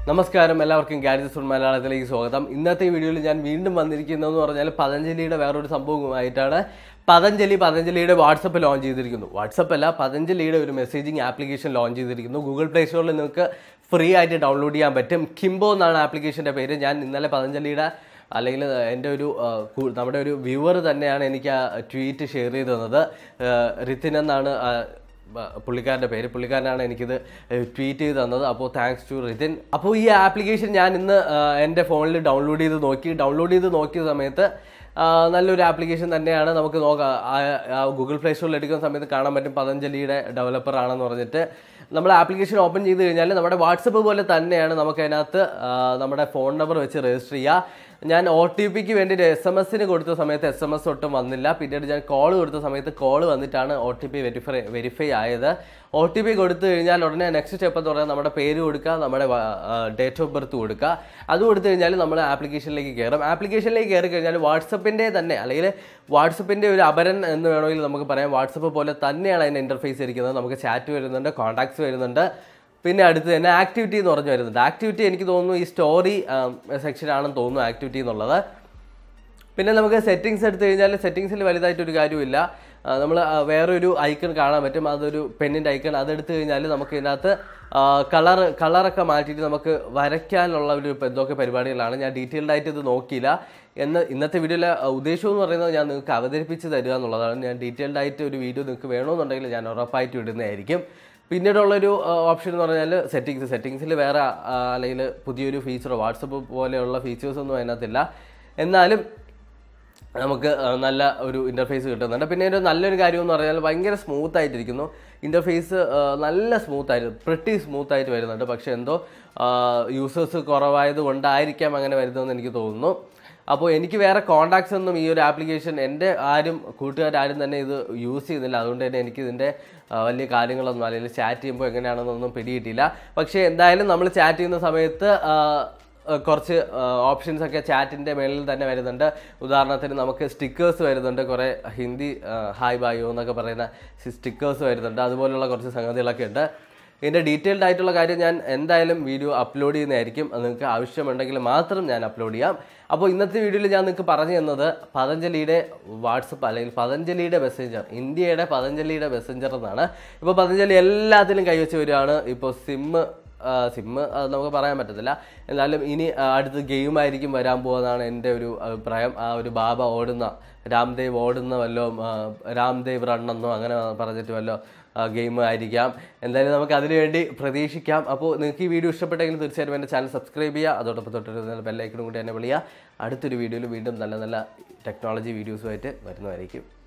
നമസ്കാരം എല്ലാവർക്കും gadgets food മലയാളത്തിലേക്ക് സ്വാഗതം ഇന്നത്തെ ഈ വീഡിയോയിൽ ഞാൻ വീണ്ടും വന്നിരിക്കുന്നതെന്ന് പറഞ്ഞാൽ പതഞ്ജലിയുടെ വേറൊരു സംഭവമായിട്ടാണ് പതഞ്ജലി പതഞ്ജലിയുടെ വാട്സപ്പ് ലോഞ്ച് ചെയ്തിരിക്കുന്നു വാട്സപ്പ് അല്ല പതഞ്ജലിയുടെ ഒരു മെസ്സേജിങ് ആപ്ലിക്കേഷൻ ലോഞ്ച് ചെയ്തിരിക്കുന്നു ഗൂഗിൾ പ്ലേ സ്റ്റോറിൽ നിങ്ങൾക്ക് ഫ്രീ ആയിട്ട് ഡൗൺലോഡ് ചെയ്യാൻ പറ്റും കിംബോ എന്നാണ് ആപ്ലിക്കേഷൻ്റെ പേര് ഞാൻ ഇന്നലെ പതഞ്ജലിയുടെ അല്ലെങ്കിൽ എൻ്റെ ഒരു ആ, കു- നമ്മുടെ ഒരു വ്യൂവർ തന്നെയാണ് എനിക്ക് ആ ട്വീറ്റ് ഷെയർ ചെയ്ത് തന്നത് ആ, റിത്തിൻ എന്നാണ് ആ, ബ- പുള്ളിക്കാരൻ്റെ പേര് പുള്ളിക്കാരനാണ് എനിക്കിത് ട്വീറ്റ് ചെയ്ത് തന്നത് അപ്പോൾ താങ്ക്സ് ടു റിതിൻ അപ്പോൾ ഈ ആപ്ലിക്കേഷൻ ഞാൻ ഇന്ന് ആ, എൻ്റെ ഫോണിൽ ഡൗൺലോഡ് ചെയ്ത് നോക്കി ഡൗൺലോഡ് ചെയ്ത് നോക്കിയ സമയത്ത് ആ, നല്ലൊരു ആപ്ലിക്കേഷൻ തന്നെയാണ് നമുക്ക് നോക്കാം ആ- ആ ഗൂഗിൾ പ്ലേ സ്റ്റോറിൽ എടുക്കുന്ന സമയത്ത് കാണാൻ പറ്റും പതഞ്ജലിയുടെ ഡെവലപ്പർ ആണെന്ന് പറഞ്ഞിട്ട് നമ്മൾ ആപ്ലിക്കേഷൻ ഓപ്പൺ ചെയ്ത് കഴിഞ്ഞാൽ നമ്മുടെ വാട്സപ്പ് പോലെ തന്നെയാണ് നമുക്ക് അതിനകത്ത് ആ, നമ്മുടെ ഫോൺ നമ്പർ വെച്ച് രജിസ്റ്റർ ചെയ്യുക ഞാൻ ഒ ടി പിക്ക് വേണ്ടിയിട്ട് എസ് എം എസിന് കൊടുത്ത സമയത്ത് എസ് എം എസ് ഒട്ടും വന്നില്ല പിന്നീട് ഞാൻ കോൾ കൊടുത്ത സമയത്ത് കോൾ വന്നിട്ടാണ് O T P verify verify ആയത് ഒ ടി പി കൊടുത്തു കഴിഞ്ഞാൽ ഉടനെ നെക്സ്റ്റ് സ്റ്റെപ്പ് എന്ന് പറഞ്ഞാൽ നമ്മുടെ പേര് കൊടുക്കുക നമ്മുടെ ഡേറ്റ് ഓഫ് ബർത്ത് കൊടുക്കുക അത് കൊടുത്തു കഴിഞ്ഞാൽ നമ്മൾ ആപ്ലിക്കേഷനിലേക്ക് കയറും ആപ്ലിക്കേഷനിലേക്ക് കയറി കഴിഞ്ഞാൽ വാട്സപ്പിൻ്റെ തന്നെ അല്ലെങ്കിൽ വാട്സപ്പിൻ്റെ ഒരു അപരൻ എന്ന് വേണമെങ്കിൽ നമുക്ക് പറയാം വാട്സപ്പ് പോലെ തന്നെയാണ് അതിൻ്റെ ഇൻ്റർഫേസ് ഇരിക്കുന്നത് നമുക്ക് ചാറ്റ് വരുന്നുണ്ട് കോൺടാക്ട്സ് വരുന്നുണ്ട് പിന്നെ അടുത്ത് തന്നെ ആക്ടിവിറ്റി എന്ന് പറഞ്ഞു വരുന്നുണ്ട് ആക്ടിവിറ്റി എനിക്ക് തോന്നുന്നു ഈ സ്റ്റോറി സെക്ഷൻ ആണെന്ന് തോന്നുന്നു ആക്ടിവിറ്റി എന്നുള്ളത് പിന്നെ നമുക്ക് സെറ്റിങ്സ് എടുത്തു കഴിഞ്ഞാൽ സെറ്റിങ്സിൽ വലുതായിട്ടൊരു കാര്യമില്ല നമ്മൾ വേറൊരു ഐക്കൺ കാണാൻ പറ്റും അതൊരു പെണ്ണിൻ്റെ ഐക്കൺ അതെടുത്തു കഴിഞ്ഞാൽ നമുക്ക് ഇതിനകത്ത് കളർ കളറൊക്കെ മാറ്റിയിട്ട് നമുക്ക് വരയ്ക്കാനുള്ള ഒരു ഇപ്പം എന്തൊക്കെ പരിപാടികളാണ് ഞാൻ ഡീറ്റെയിൽഡ് ആയിട്ട് ഇത് നോക്കിയില്ല എന്ന് ഇന്നത്തെ വീഡിയോയിലെ ഉദ്ദേശം എന്ന് പറയുന്നത് ഞാൻ നിങ്ങൾക്ക് അവതരിപ്പിച്ച് തരിക എന്നുള്ളതാണ് ഞാൻ ഡീറ്റെയിൽഡ് ആയിട്ട് ഒരു വീഡിയോ നിങ്ങൾക്ക് വേണമെന്നുണ്ടെങ്കിൽ ഞാൻ ഉറപ്പായിട്ട് ഇടുന്നതായിരിക്കും പിന്നീടുള്ളൊരു ഓപ്ഷൻ എന്ന് പറഞ്ഞാൽ സെറ്റിങ്സ് സെറ്റിങ്സിൽ വേറെ ആ, അല്ലെങ്കിൽ പുതിയൊരു ഫീച്ചറോ വാട്സപ്പ് പോലെയുള്ള ഫീച്ചേഴ്സൊന്നും അതിനകത്തില്ല എന്നാലും നമുക്ക് ആ, നല്ല ഒരു ഇൻ്റർഫേസ് കിട്ടുന്നുണ്ട് പിന്നെ ഒരു നല്ലൊരു കാര്യം എന്ന് പറഞ്ഞാൽ ഭയങ്കര സ്മൂത്ത് ആയിട്ടിരിക്കുന്നു ഇൻ്റർഫേസ് നല്ല സ്മൂത്ത് ആയിട്ട് പ്രിട്ടി സ്മൂത്ത് ആയിട്ട് വരുന്നുണ്ട് പക്ഷേ എന്തോ യൂസേഴ്സ് കുറവായത് കൊണ്ടായിരിക്കാം അങ്ങനെ വരുന്നതെന്ന് എനിക്ക് തോന്നുന്നു അപ്പോൾ എനിക്ക് വേറെ കോണ്ടാക്ട്സ് ഒന്നും ഈ ഒരു ആപ്ലിക്കേഷൻ എൻ്റെ ആരും കൂട്ടുകാരും തന്നെ ഇത് യൂസ് ചെയ്യുന്നില്ല അതുകൊണ്ട് തന്നെ എനിക്ക് ഇതിൻ്റെ ആ, വലിയ കാര്യങ്ങളൊന്നും അല്ലെങ്കിൽ ചാറ്റ് ചെയ്യുമ്പോൾ എങ്ങനെയാണെന്നൊന്നും പിടികിട്ടില്ല പക്ഷേ എന്തായാലും നമ്മൾ ചാറ്റ് ചെയ്യുന്ന സമയത്ത് ആ, ആ, കുറച്ച് ഓപ്ഷൻസ് ഒക്കെ ചാറ്റിൻ്റെ മേളിൽ തന്നെ വരുന്നുണ്ട് ഉദാഹരണത്തിന് നമുക്ക് സ്റ്റിക്കേഴ്സ് വരുന്നുണ്ട് കുറേ ഹിന്ദി ആ, ഹായ് ബായോ എന്നൊക്കെ പറയുന്ന സ്റ്റിക്കേഴ്സ് വരുന്നുണ്ട് അതുപോലുള്ള കുറച്ച് സംഗതികളൊക്കെ ഉണ്ട് ഇതിൻ്റെ ഡീറ്റെയിൽഡ് ആയിട്ടുള്ള കാര്യം ഞാൻ എന്തായാലും വീഡിയോ അപ്ലോഡ് ചെയ്യുന്നതായിരിക്കും അത് നിങ്ങൾക്ക് ആവശ്യമുണ്ടെങ്കിൽ മാത്രം ഞാൻ അപ്ലോഡ് ചെയ്യാം അപ്പോൾ ഇന്നത്തെ വീഡിയോയിൽ ഞാൻ നിങ്ങൾക്ക് പറഞ്ഞു തന്നത് പതഞ്ജലിയുടെ വാട്സപ്പ് അല്ലെങ്കിൽ പതഞ്ജലിയുടെ മെസ്സഞ്ചർ ഇന്ത്യയുടെ പതഞ്ജലിയുടെ മെസ്സഞ്ചർ എന്നാണ് ഇപ്പോൾ പതഞ്ജലി എല്ലാത്തിലും കൈവച്ച് വരികയാണ് ഇപ്പോൾ സിമ്മ് സിമ്മ് അത് നമുക്ക് പറയാൻ പറ്റത്തില്ല എന്നാലും ഇനി ആ, അടുത്ത് ഗെയിം ആയിരിക്കും വരാൻ പോകുന്നതാണ് എൻ്റെ ഒരു അഭിപ്രായം ആ ഒരു ബാബ ഓടുന്ന രാംദേവ് ഓടുന്ന വല്ലോ രാംദേവ് റണ്ണെന്നോ അങ്ങനെ പറഞ്ഞിട്ട് വല്ലോ ഗെയിം ആയിരിക്കാം എന്തായാലും നമുക്ക് അതിനുവേണ്ടി പ്രതീക്ഷിക്കാം അപ്പോൾ നിങ്ങൾക്ക് ഈ വീഡിയോ ഇഷ്ടപ്പെട്ടെങ്കിൽ തീർച്ചയായിട്ടും എൻ്റെ ചാനൽ സബ്സ്ക്രൈബ് ചെയ്യുക അതോടൊപ്പം തൊട്ടൊരു ബെല്ലൈക്കണും കൂടി എന്നെ വിളിക്കുക അടുത്തൊരു വീഡിയോയിൽ വീണ്ടും നല്ല നല്ല ടെക്നോളജി വീഡിയോസുമായിട്ട് വരുന്നതായിരിക്കും